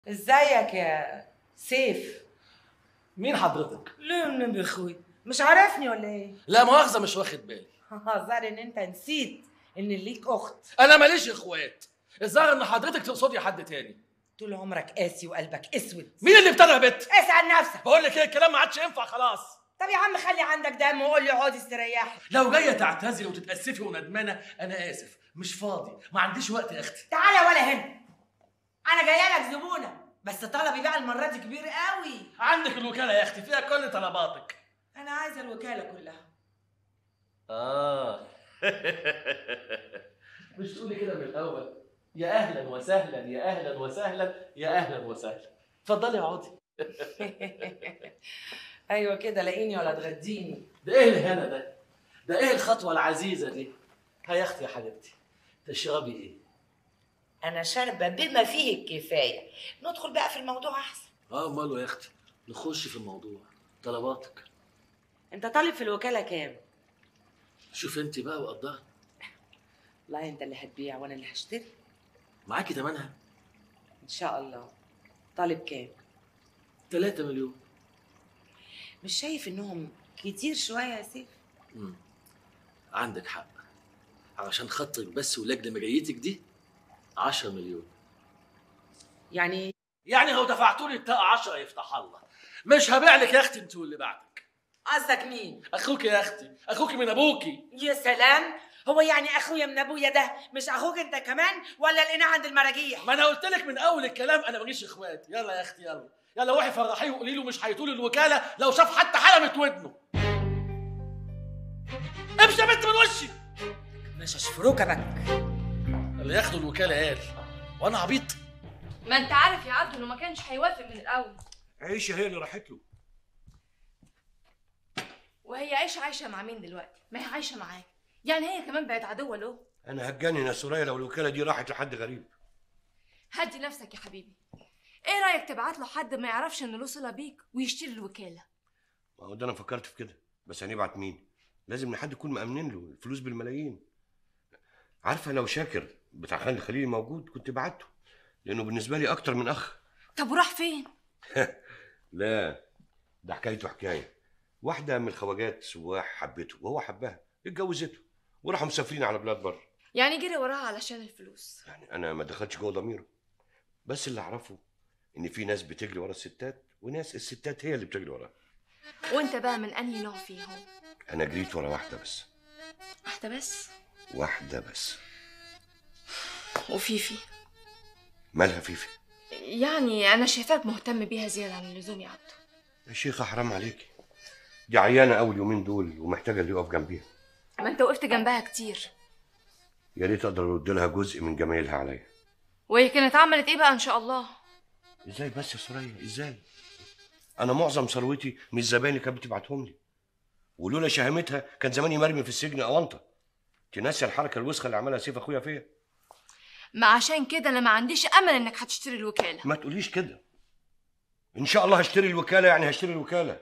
ازيك يا سيف مين حضرتك؟ ليه النبي اخوي مش عارفني ولا ايه لا مؤاخذة مش واخد بالي ظهر ان انت نسيت ان ليك اخت أنا ماليش إخوات الظاهر إن حضرتك تقصدي حد تاني طول عمرك قاسي وقلبك اسود مين اللي ابتدى يا بت؟ اسعد نفسك بقول لك إيه الكلام ما عادش ينفع خلاص طب يا عم خلي عندك دم وقول لي اقعدي استريحي لو جاية تعتذري وتتأسفي وندمانة أنا آسف مش فاضي ما عنديش وقت يا أختي تعالى ولا هنا انا جايه لك زبونه بس طلبي بقى المره دي كبير قوي عندك الوكالة يا أختي فيها كل طلباتك انا عايزه الوكاله كلها آه مش تقولي كده من الأول يا أهلا وسهلا يا أهلا وسهلا يا أهلا وسهلا اتفضلي اقعدي ايوه كده لاقيني ولا تغديني ده إيه الهنا ده؟ ده إيه الخطوة العزيزة دي؟ ها يا أختي يا حبيبتي تشربي إيه؟ انا شاربه بما فيه الكفايه ندخل بقى في الموضوع احسن اه ماله يا اختي نخش في الموضوع طلباتك انت طالب في الوكاله كام شوف انت بقى وقضاها والله انت اللي هتبيع وانا اللي هشتري معاكي تمنها ان شاء الله طالب كام 3 مليون مش شايف انهم كتير شويه يا سيف مم. عندك حق علشان خاطرك بس ولاجل مجيتك دي 10 مليون يعني يعني لو دفعتوا لي الطاقه 10 يفتح الله مش هبيع لك يا اختي انت واللي بعدك قصدك مين اخوك يا اختي اخوك من ابوكي يا سلام هو يعني اخويا من ابويا ده مش اخوك انت كمان ولا لقينا عند المراجيح ما انا قلت لك من اول الكلام انا ماليش اخوات يلا يا اختي يلا يلا روحي فرحيه وقولي له مش هيطول الوكاله لو شاف حتى حلمة ودنه امشي يا بنت من وشي مش اشفروك بك اللي ياخدوا الوكاله قال وانا عبيط ما انت عارف يا عبده انه ما كانش هيوافق من الاول عيشه هي اللي راحت له وهي عايشه عايشه مع مين دلوقتي ما هي عايشه معاه يعني هي كمان بقت عدوه له انا هتجنن يا سوريا لو الوكاله دي راحت لحد غريب هدي نفسك يا حبيبي ايه رايك تبعت له حد ما يعرفش انه له صله بيك ويشتري الوكاله ما هو ده انا فكرت في كده بس هنبعت مين لازم حد يكون مأمنين له الفلوس بالملايين عارفه لو شاكر بتاع خالد خليل موجود كنت بعته لانه بالنسبه لي اكتر من اخ طب وراح فين لا ده حكايته حكايه واحده من الخواجات سواح حبته وهو حبها اتجوزته وراحوا مسافرين على بلاد بره يعني جري وراها علشان الفلوس يعني انا ما دخلتش جوه ضميره بس اللي اعرفه ان في ناس بتجري ورا الستات وناس الستات هي اللي بتجري وراها وانت بقى من انهي نوع فيهم انا جريت ورا واحده بس واحده بس واحده بس وفيفي مالها فيفي يعني انا شايفاك مهتم بيها زياده عن اللزوم يا عبده يا شيخه حرام عليكي دي عيانه اول يومين دول ومحتاجه اللي يقف جنبيها ما انت وقفت جنبها كتير يا ريت اقدر ارد لها جزء من جمايلها عليا وهي كانت عملت ايه بقى ان شاء الله ازاي بس يا سوريا ازاي انا معظم ثروتي من الزباين اللي كانت بتبعتهم لي ولولا شهامتها كان زماني مرمي في السجن اونطه تنسي الحركه الوسخه اللي عملها سيف اخويا فيا ما عشان كده انا ما عنديش امل انك هتشتري الوكاله ما تقوليش كده ان شاء الله هشتري الوكاله يعني هشتري الوكاله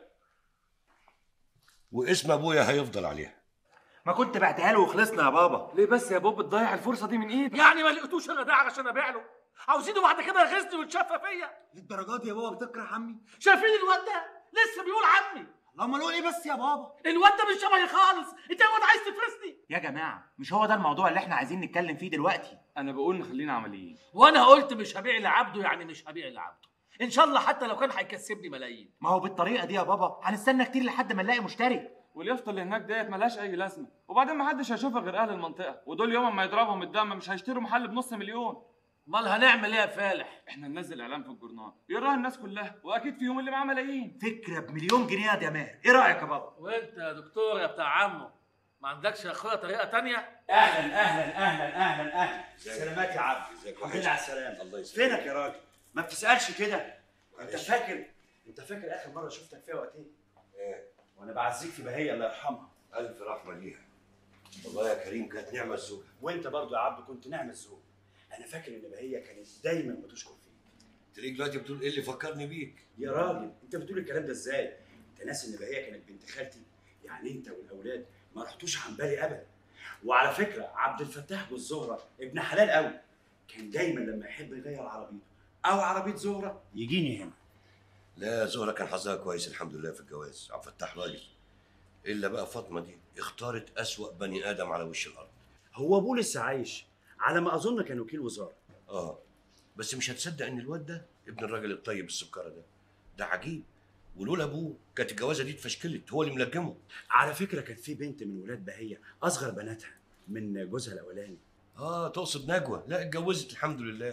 واسم ابويا هيفضل عليها ما كنت بعتها له وخلصنا يا بابا ليه بس يا بوب تضيع الفرصه دي من ايدك يعني ما لقيتوش انا ده علشان ابيع له عاوزينه بعد كده يغيظني ويتشفى فيا للدرجات دي يا بابا بتكره عمي شايفين الواد ده لسه بيقول عمي اللهم له ايه بس يا بابا الواد ده مش شبهي خالص انت يا واد عايز تفرسني يا جماعه مش هو ده الموضوع اللي احنا عايزين نتكلم فيه دلوقتي انا بقول نخلينا عمليين وانا قلت مش هبيع لعبده يعني مش هبيع لعبده ان شاء الله حتى لو كان هيكسبني ملايين ما هو بالطريقه دي يا بابا هنستنى كتير لحد ما نلاقي مشتري واليافطه اللي هناك ديت ملهاش اي لازمه وبعدين ما حدش هيشوفها غير اهل المنطقه ودول يوم ما يضربهم الدم مش هيشتروا محل بنص مليون امال هنعمل ايه يا فالح احنا ننزل اعلان في الجورنال يقراها الناس كلها واكيد فيهم اللي معاه ملايين فكره بمليون جنيه يا جمال ايه رايك يا بابا وانت يا دكتور يا بتاع عمه ما عندكش يا اخويا طريقه تانية اهلا اهلا اهلا اهلا اهلا سلامات يا عبد ازيك الحمد لله على السلامه الله يسلمك فينك يا راجل ما بتسالش كده انت معلش. فاكر انت فاكر اخر مره شفتك فيها وقت ايه إيه؟ وانا بعزيك في بهيه الله يرحمها الف رحمه ليها والله يا كريم كانت نعمه الزوجه وانت برضو يا عبد كنت نعمه الزوج انا فاكر ان بهيه كانت دايما بتشكر فيك تلاقيك دلوقتي بتقول ايه اللي فكرني بيك يا راجل انت بتقول الكلام ده ازاي انت ناسي ان بهيه كانت بنت خالتي يعني انت والاولاد ما رحتوش عن بالي ابدا وعلى فكره عبد الفتاح والزهره ابن حلال قوي كان دايما لما يحب يغير عربيته او عربيه زهره يجيني هنا لا زهره كان حظها كويس الحمد لله في الجواز عبد الفتاح راجل الا بقى فاطمه دي اختارت اسوأ بني ادم على وش الارض هو ابوه لسه عايش على ما اظن كان وكيل وزاره اه بس مش هتصدق ان الواد ده ابن الراجل الطيب السكره ده ده عجيب ولولا ابوه كانت الجوازه دي اتفشكلت هو اللي ملجمه على فكره كانت في بنت من ولاد بهيه اصغر بناتها من جوزها الاولاني اه تقصد نجوى لا اتجوزت الحمد لله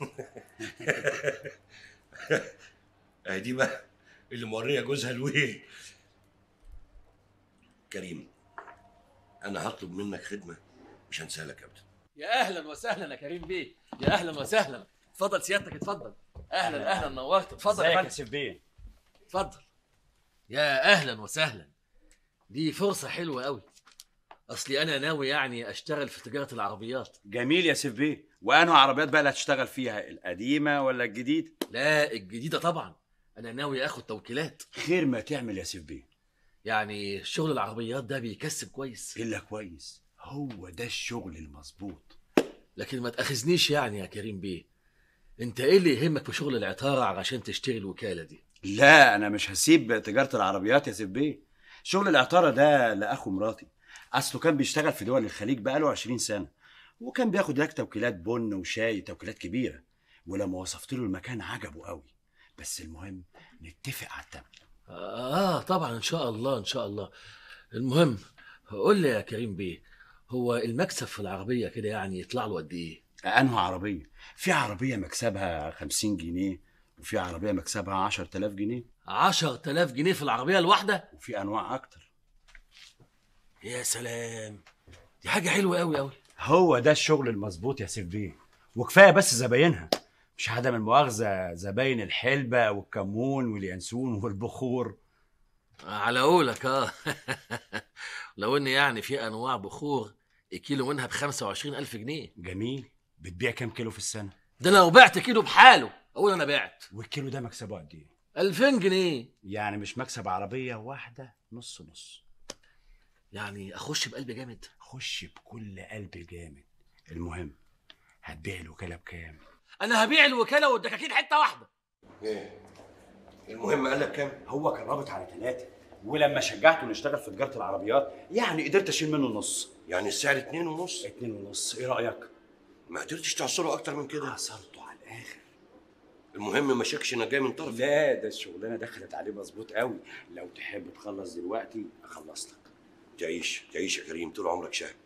اهي دي بقى اللي موريه جوزها الويل كريم انا هطلب منك خدمه مش هنساها لك ابدا يا اهلا وسهلا يا كريم بيه يا اهلا وسهلا اتفضل سيادتك اتفضل اهلا اهلا نورت اتفضل يا فندم سيف بيه اتفضل يا اهلا وسهلا دي فرصه حلوه قوي اصلي انا ناوي يعني اشتغل في تجاره العربيات جميل يا سيف بيه وانه عربيات بقى اللي هتشتغل فيها القديمه ولا الجديد لا الجديده طبعا انا ناوي اخد توكيلات خير ما تعمل يا سيف بيه يعني شغل العربيات ده بيكسب كويس الا كويس هو ده الشغل المظبوط لكن ما تاخذنيش يعني يا كريم بيه انت ايه اللي يهمك في شغل العطاره علشان تشتري الوكاله دي لا انا مش هسيب تجاره العربيات يا سيف بيه شغل العطاره ده لاخو مراتي اصله كان بيشتغل في دول الخليج بقاله 20 سنه وكان بياخد هناك توكيلات بن وشاي توكيلات كبيره ولما وصفت له المكان عجبه قوي بس المهم نتفق على الثمن اه طبعا ان شاء الله ان شاء الله المهم قول لي يا كريم بيه هو المكسب في العربيه كده يعني يطلع له قد ايه انه عربيه في عربيه مكسبها 50 جنيه وفي عربيه مكسبها 10000 جنيه 10000 جنيه في العربيه الواحده وفي انواع اكتر يا سلام دي حاجه حلوه قوي قوي هو ده الشغل المظبوط يا سيف بيه وكفايه بس زباينها مش عدم المؤاخذه زباين الحلبه والكمون واليانسون والبخور على قولك اه لو ان يعني في انواع بخور الكيلو منها ب 25000 جنيه جميل بتبيع كام كيلو في السنه ده لو بعت كيلو بحاله اقول انا بعت والكيلو ده مكسبه قد ايه 2000 جنيه يعني مش مكسب عربيه واحده نص نص يعني اخش بقلب جامد خش بكل قلب جامد المهم هتبيع الوكاله بكام انا هبيع الوكاله والدكاكين حته واحده ايه المهم قال لك كام هو كان رابط على ثلاثه ولما شجعته نشتغل في تجاره العربيات يعني قدرت اشيل منه النص يعني السعر اتنين ونص اتنين ونص ايه رايك ما قدرتش تعصره اكتر من كده عصرته على الاخر المهم ما شكش انك جاي من طرف لا ده الشغلانه دخلت عليه مظبوط قوي لو تحب تخلص دلوقتي اخلص لك تعيش تعيش يا كريم طول عمرك شهم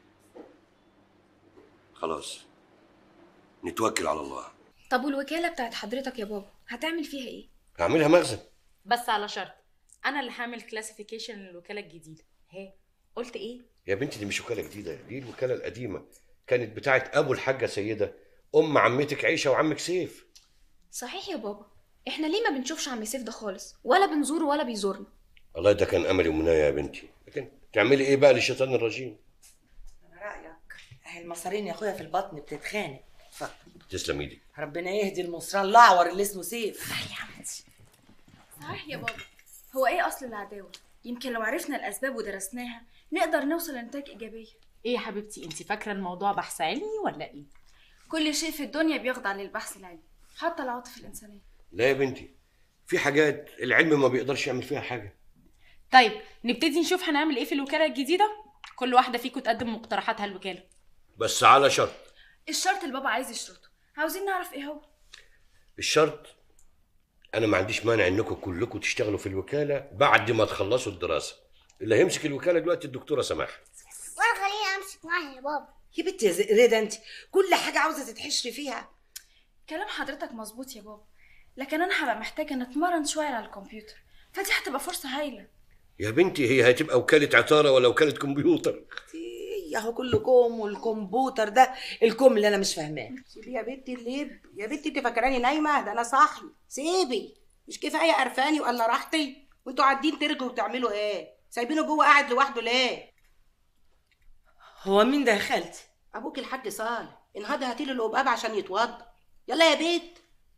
خلاص نتوكل على الله طب والوكالة بتاعت حضرتك يا بابا هتعمل فيها ايه؟ هعملها مخزن بس على شرط انا اللي هعمل كلاسيفيكيشن للوكاله الجديده ها قلت ايه يا بنتي دي مش وكاله جديده دي الوكاله القديمه كانت بتاعت ابو الحاجه سيده ام عمتك عيشه وعمك سيف صحيح يا بابا احنا ليه ما بنشوفش عم سيف ده خالص ولا بنزوره ولا بيزورنا والله ده كان املي ومنايا يا بنتي لكن تعملي ايه بقى للشيطان الرجيم انا رايك اهي المصارين يا اخويا في البطن بتتخانق اتفضل تسلم ايدك ربنا يهدي المصران الاعور اللي اسمه سيف صحيح يا بابا هو ايه اصل العداوة؟ يمكن لو عرفنا الاسباب ودرسناها نقدر نوصل لنتائج ايجابية ايه يا حبيبتي انت فاكره الموضوع بحث علمي ولا ايه كل شيء في الدنيا بيخضع للبحث العلمي حتى العواطف الانسانية لا يا بنتي في حاجات العلم ما بيقدرش يعمل فيها حاجه طيب نبتدي نشوف هنعمل ايه في الوكاله الجديده كل واحده فيكم تقدم مقترحاتها الوكاله بس على شرط الشرط اللي بابا عايز يشرطه عاوزين نعرف ايه هو الشرط انا ما عنديش مانع انكم كلكم تشتغلوا في الوكاله بعد ما تخلصوا الدراسه اللي هيمسك الوكاله دلوقتي الدكتوره سماح وانا خليني امسك معاها يا بابا يا بنتي يا زئريدة انت كل حاجه عاوزه تتحشري فيها كلام حضرتك مظبوط يا بابا لكن انا هبقى محتاجة ان اتمرن شوية على الكمبيوتر فدي هتبقى فرصة هايلة يا بنتي هي هتبقى وكاله عطاره ولا وكاله كمبيوتر اهو كل كوم والكمبيوتر ده الكوم اللي انا مش فاهماه سيبي يا بنتي الليب يا بنتي انت فاكراني نايمه ده انا صاحي سيبي مش كفايه قرفاني ولا راحتي وانتوا قاعدين ترغوا وتعملوا ايه سايبينه جوه قاعد لوحده ليه هو مين ده يا خالتي ابوك الحاج صالح انهضي هاتيله القباب عشان يتوضى يلا يا بيت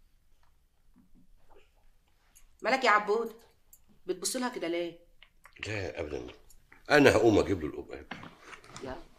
مالك يا عبود بتبص لها كده ليه لا ابدا انا هقوم اجيب له القباب يلا